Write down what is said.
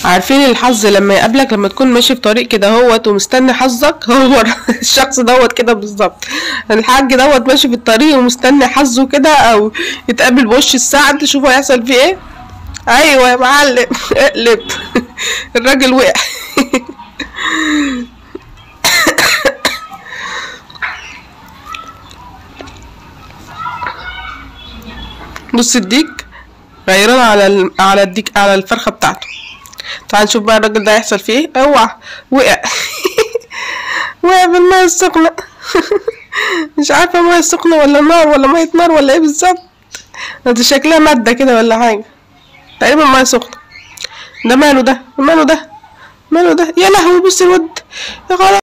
عارفين الحظ لما يقابلك لما تكون ماشي في طريق كده هوت ومستني حظك هو الشخص دوت كده بالظبط الحاج دوت ماشي في الطريق ومستني حظه كده او يتقابل بوش السعد شوفوا هيحصل فيه ايه ايوه يا معلم اقلب الراجل وقع بص الديك غيران على ال... على الديك على الفرخه بتاعته تعال نشوف بقى الراجل ده هيحصل فيه ايه اوعى وقع وقع في الميه السخنه مش عارفه ميه سخنه ولا نار ولا ميه نار ولا ايه بالظبط ده شكلها ماده كده ولا حاجه تقريبا ميه سخنه ده ماله ده ماله ده ماله ده يا لهوي بص الود يا خلاص